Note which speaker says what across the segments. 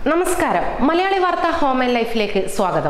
Speaker 1: നമസ്കാരം മലയാളി വാർത്ത home and ലൈഫിലേക്ക് സ്വാഗതം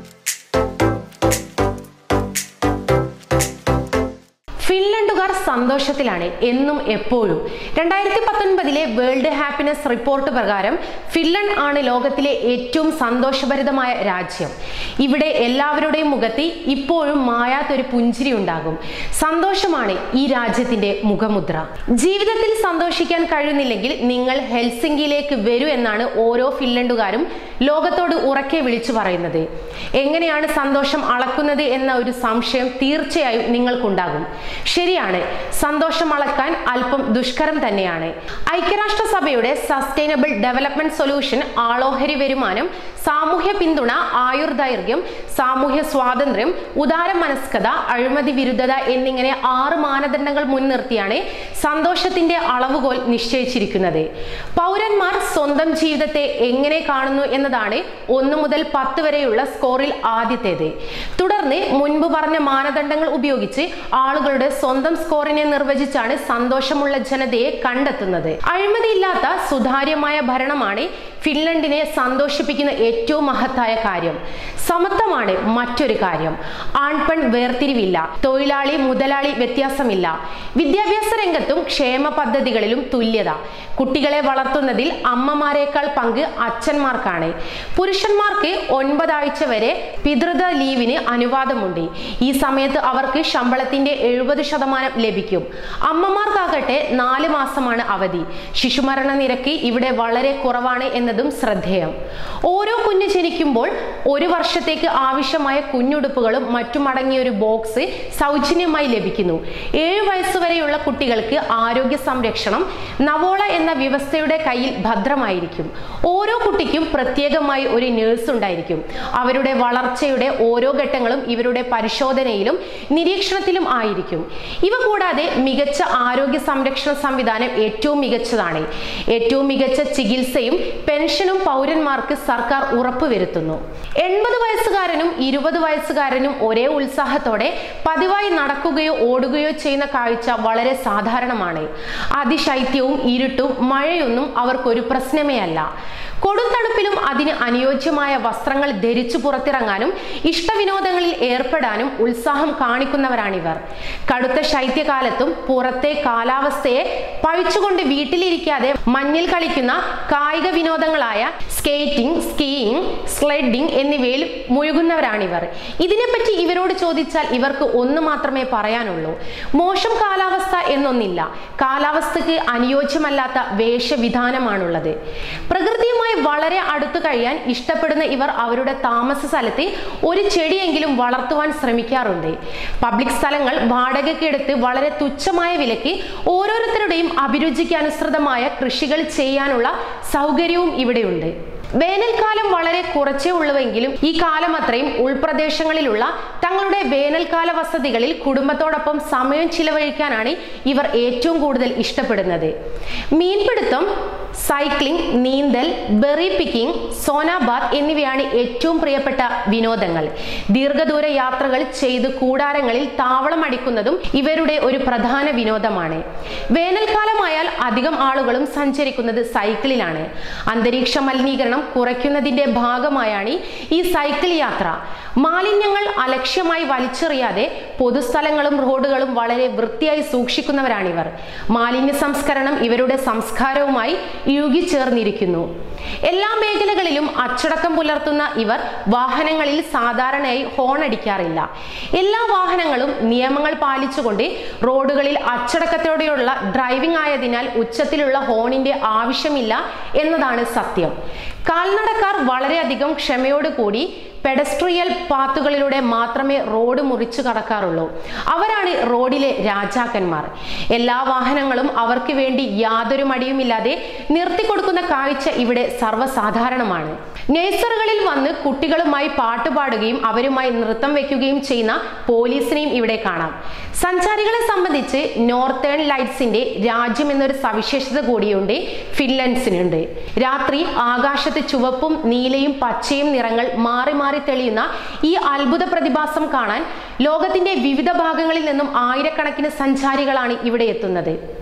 Speaker 1: ഫിൻലൻഡുകാർ സന്തോഷത്തിലാണ് എന്നും എപ്പോഴും രണ്ടായിരത്തി പത്തൊൻപതിലെ വേൾഡ് ഹാപ്പിനെസ് റിപ്പോർട്ട് പ്രകാരം ഫിൻലൻഡ് ആണ് ലോകത്തിലെ ഏറ്റവും സന്തോഷഭരിതമായ രാജ്യം ഇവിടെ എല്ലാവരുടെയും മുഖത്ത് ഇപ്പോഴും മായാത്തൊരു പുഞ്ചിരി ഉണ്ടാകും സന്തോഷമാണ് ഈ രാജ്യത്തിന്റെ മുഖമുദ്ര ജീവിതത്തിൽ സന്തോഷിക്കാൻ കഴിയുന്നില്ലെങ്കിൽ നിങ്ങൾ ഹെൽസിംഗിയിലേക്ക് വരൂ എന്നാണ് ഓരോ ഫിൻലൻഡുകാരും ലോകത്തോട് ഉറക്കെ വിളിച്ചു പറയുന്നത് എങ്ങനെയാണ് സന്തോഷം അളക്കുന്നത് എന്ന ഒരു സംശയം തീർച്ചയായും നിങ്ങൾക്കുണ്ടാകും ശരിയാണ് സന്തോഷം അളക്കാൻ അല്പം ദുഷ്കരം തന്നെയാണ് ഐക്യരാഷ്ട്രസഭയുടെ സസ്റ്റൈനബിൾ ഡെവലപ്മെന്റ് സൊല്യൂഷൻ ആളോഹരി വരുമാനം സാമൂഹ്യ പിന്തുണ ആയുർദൈർഘ്യം സാമൂഹ്യ സ്വാതന്ത്ര്യം ഉദാര മനസ്കത അഴിമതി വിരുദ്ധത എന്നിങ്ങനെ ആറ് മാനദണ്ഡങ്ങൾ മുൻനിർത്തിയാണ് സന്തോഷത്തിന്റെ അളവുകോൽ നിശ്ചയിച്ചിരിക്കുന്നത് പൗരന്മാർ സ്വന്തം ജീവിതത്തെ എങ്ങനെ കാണുന്നു എന്നതാണ് ഒന്ന് മുതൽ പത്ത് വരെയുള്ള സ്കോറിൽ ആദ്യത്തേത് തുടർന്ന് മുൻപ് പറഞ്ഞ മാനദണ്ഡങ്ങൾ ഉപയോഗിച്ച് ആളുകളുടെ സ്വന്തം സ്കോറിനെ നിർവചിച്ചാണ് സന്തോഷമുള്ള ജനതയെ കണ്ടെത്തുന്നത് അഴിമതിയില്ലാത്ത സുതാര്യമായ ഭരണമാണ് ഫിൻലൻഡിനെ സന്തോഷിപ്പിക്കുന്ന ഏറ്റവും മഹത്തായ കാര്യം സമത്വമാണ് മറ്റൊരു കാര്യം ആൺപെൺ വേർതിരിവില്ല തൊഴിലാളി മുതലാളി വ്യത്യാസമില്ല വിദ്യാഭ്യാസ രംഗത്തും ക്ഷേമ പദ്ധതികളിലും തുല്യത കുട്ടികളെ വളർത്തുന്നതിൽ അമ്മമാരെക്കാൾ പങ്ക് അച്ഛന്മാർക്കാണ് പുരുഷന്മാർക്ക് ഒൻപതാഴ്ച വരെ പിതൃത ലീവിന് അനുവാദമുണ്ട് ഈ സമയത്ത് അവർക്ക് ശമ്പളത്തിന്റെ എഴുപത് ശതമാനം ലഭിക്കും അമ്മമാർക്കാകട്ടെ നാല് മാസമാണ് അവധി ശിശുമരണ നിരക്ക് ഇവിടെ വളരെ കുറവാണ് എന്നതും ശ്രദ്ധേയം ഓരോ കുഞ്ഞ് ജനിക്കുമ്പോൾ ഒരു വർഷത്തേക്ക് ആവശ്യമായ കുഞ്ഞുടുപ്പുകളും മറ്റും അടങ്ങിയ ഒരു ബോക്സ് സൗജന്യമായി ലഭിക്കുന്നു ഏഴ് വയസ്സുവരെയുള്ള കുട്ടികൾക്ക് ആരോഗ്യ സംരക്ഷണം നവോള എന്ന വ്യവസ്ഥയുടെ കയ്യിൽ ഭദ്രമായിരിക്കും ഓരോ കുട്ടിക്കും പ്രത്യേകമായി ഒരു നേഴ്സ് ഉണ്ടായിരിക്കും അവരുടെ വളർച്ചയുടെ ഓരോ ഘട്ടങ്ങളും ഇവരുടെ പരിശോധനയിലും നിരീക്ഷണത്തിലും ആയിരിക്കും ഇവ കൂടാതെ മികച്ച ആരോഗ്യ സംരക്ഷണ സംവിധാനം ഏറ്റവും മികച്ചതാണ് ഏറ്റവും മികച്ച ചികിത്സയും പെൻഷനും പൗരന്മാർക്ക് സർക്കാർ ഉറപ്പുവരുത്തുന്നു എൺപത് വയസ്സുകാരനും ഇരുപത് വയസ്സുകാരനും ഒരേ ഉത്സാഹത്തോടെ പതിവായി നടക്കുകയോ ഓടുകയോ ചെയ്യുന്ന കാഴ്ച വളരെ സാധാരണമാണ് അതിശൈത്യവും ഇരുട്ടും മഴയൊന്നും അവർക്കൊരു പ്രശ്നമേ അല്ല കൊടുത്തണുപ്പിലും അതിന് അനുയോജ്യമായ വസ്ത്രങ്ങൾ ധരിച്ചു പുറത്തിറങ്ങാനും ഇഷ്ടവിനോദങ്ങളിൽ ഏർപ്പെടാനും ഉത്സാഹം കാണിക്കുന്നവരാണിവർ കടുത്ത ശൈത്യകാലത്തും പുറത്തെ കാലാവസ്ഥയെ പഴിച്ചുകൊണ്ട് വീട്ടിലിരിക്കാതെ മഞ്ഞിൽ കളിക്കുന്ന കായിക വിനോദങ്ങളായ സ്കേറ്റിംഗ് സ്കീയിങ് സ്ലെഡിംഗ് എന്നിവയിൽ മുഴുകുന്നവരാണിവർ ഇതിനെപ്പറ്റി ഇവരോട് ചോദിച്ചാൽ ഇവർക്ക് ഒന്ന് മാത്രമേ പറയാനുള്ളൂ മോശം കാലാവസ്ഥ എന്നൊന്നില്ല കാലാവസ്ഥക്ക് അനുയോജ്യമല്ലാത്ത വേഷവിധാനമാണുള്ളത് പ്രകൃതിയുമായി വളരെ അടുത്തു കഴിയാൻ ഇഷ്ടപ്പെടുന്ന ഇവർ അവരുടെ താമസ സ്ഥലത്ത് ഒരു ചെടിയെങ്കിലും വളർത്തുവാൻ ശ്രമിക്കാറുണ്ട് പബ്ലിക് സ്ഥലങ്ങൾ വാടകയ്ക്ക് എടുത്ത് വളരെ തുച്ഛമായ വിലയ്ക്ക് ഓരോരുത്തരുടെയും അഭിരുചിക്ക് അനുസൃതമായ കൃഷികൾ ചെയ്യാനുള്ള സൗകര്യവും ഇവിടെയുണ്ട് വേനൽക്കാലം വളരെ കുറച്ചേ ഉള്ളുവെങ്കിലും ഈ കാലം അത്രയും ഉൾപ്രദേശങ്ങളിലുള്ള തങ്ങളുടെ വേനൽക്കാല വസതികളിൽ കുടുംബത്തോടൊപ്പം സമയം ചിലവഴിക്കാനാണ് ഇവർ ഏറ്റവും കൂടുതൽ ഇഷ്ടപ്പെടുന്നത് മീൻപിടുത്തം സൈക്ലിംഗ് നീന്തൽ ബെറി പിക്കിംഗ് സോനാബാദ് എന്നിവയാണ് ഏറ്റവും പ്രിയപ്പെട്ട വിനോദങ്ങൾ ദീർഘദൂര യാത്രകൾ ചെയ്ത് കൂടാരങ്ങളിൽ താവളം അടിക്കുന്നതും ഇവരുടെ ഒരു പ്രധാന വിനോദമാണ് വേനൽക്കാലമായാൽ അധികം ആളുകളും സഞ്ചരിക്കുന്നത് സൈക്കിളിലാണ് അന്തരീക്ഷ മലിനീകരണം കുറയ്ക്കുന്നതിന്റെ ഭാഗമായാണ് ഈ സൈക്കിൾ യാത്ര മാലിന്യങ്ങൾ അലക്ഷ്യമായി വലിച്ചെറിയാതെ പൊതുസ്ഥലങ്ങളും റോഡുകളും വളരെ വൃത്തിയായി സൂക്ഷിക്കുന്നവരാണിവർ മാലിന്യ സംസ്കരണം ഇവരുടെ സംസ്കാരവുമായി ഇഴുകിച്ചേർന്നിരിക്കുന്നു എല്ലാ മേഖലകളിലും അച്ചടക്കം പുലർത്തുന്ന ഇവർ വാഹനങ്ങളിൽ സാധാരണയായി ഹോൺ അടിക്കാറില്ല എല്ലാ വാഹനങ്ങളും നിയമങ്ങൾ പാലിച്ചുകൊണ്ട് റോഡുകളിൽ അച്ചടക്കത്തോടെയുള്ള ഡ്രൈവിംഗ് ആയതിനാൽ ഉച്ചത്തിലുള്ള ഹോണിന്റെ ആവശ്യമില്ല എന്നതാണ് സത്യം കാൽനടക്കാർ വളരെയധികം ക്ഷമയോടുകൂടി പെഡസ്ട്രിയൽ പാത്തുകളിലൂടെ മാത്രമേ റോഡ് മുറിച്ചു കടക്കാറുള്ളൂ അവരാണ് റോഡിലെ രാജാക്കന്മാർ എല്ലാ വാഹനങ്ങളും അവർക്ക് വേണ്ടി യാതൊരു മടിയുമില്ലാതെ നിർത്തിക്കൊടുക്കുന്ന കാഴ്ച ഇവിടെ സർവ്വസാധാരണമാണ് നേഴ്സറുകളിൽ വന്ന് കുട്ടികളുമായി പാട്ടുപാടുകയും അവരുമായി നൃത്തം വെക്കുകയും ചെയ്യുന്ന പോലീസിനെയും ഇവിടെ കാണാം സഞ്ചാരികളെ സംബന്ധിച്ച് നോർത്തേൺ ലൈറ്റ്സിന്റെ രാജ്യം എന്നൊരു സവിശേഷത കൂടിയുണ്ട് ഫിൻലൻഡ്സിനുണ്ട് രാത്രി ആകാശത്ത് ചുവപ്പും നീലയും പച്ചയും നിറങ്ങൾ മാറി മാറി തെളിയുന്ന ഈ അത്ഭുത പ്രതിഭാസം കാണാൻ ലോകത്തിന്റെ വിവിധ ഭാഗങ്ങളിൽ നിന്നും ആയിരക്കണക്കിന് സഞ്ചാരികളാണ് ഇവിടെ എത്തുന്നത്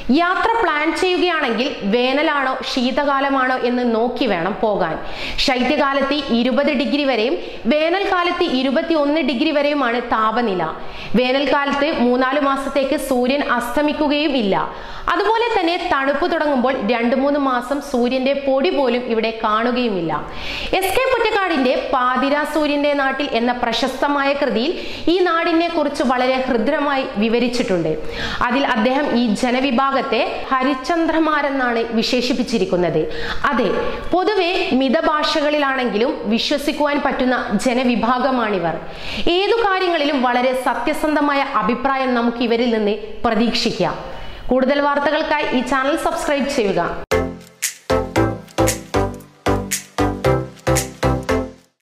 Speaker 1: യാത്ര പ്ലാൻ ചെയ്യുകയാണെങ്കിൽ വേനലാണോ ശീതകാലമാണോ എന്ന് നോക്കി വേണം പോകാൻ ശൈത്യകാലത്ത് ഇരുപത് ഡിഗ്രി വരെയും വേനൽക്കാലത്ത് ഇരുപത്തി ഒന്ന് ഡിഗ്രി വരെയുമാണ് താപനില വേനൽക്കാലത്ത് മൂന്നാല് മാസത്തേക്ക് സൂര്യൻ അസ്തമിക്കുകയും ഇല്ല അതുപോലെ തന്നെ തണുപ്പ് തുടങ്ങുമ്പോൾ രണ്ട് മൂന്ന് മാസം സൂര്യന്റെ പൊടി പോലും ഇവിടെ കാണുകയുമില്ല എസ് കെ പൊറ്റക്കാടിന്റെ പാതിര സൂര്യന്റെ നാട്ടിൽ എന്ന പ്രശസ്തമായ കൃതിയിൽ ഈ നാടിനെ കുറിച്ച് വളരെ ഹൃദ്രമായി വിവരിച്ചിട്ടുണ്ട് അതിൽ അദ്ദേഹം ഈ ജനവിഭാഗത്തെ ഹരിചന്ദ്രമാരെന്നാണ് വിശേഷിപ്പിച്ചിരിക്കുന്നത് അതെ പൊതുവെ മിതഭാഷകളിലാണെങ്കിലും വിശ്വസിക്കുവാൻ പറ്റുന്ന ജനവിഭാഗമാണിവർ ഏതു കാര്യങ്ങളിലും വളരെ സത്യസന്ധമായ അഭിപ്രായം നമുക്ക് ഇവരിൽ നിന്ന് പ്രതീക്ഷിക്കാം കൂടുതൽ വാർത്തകൾക്കായി ഈ ചാനൽ സബ്സ്ക്രൈബ് ചെയ്യുക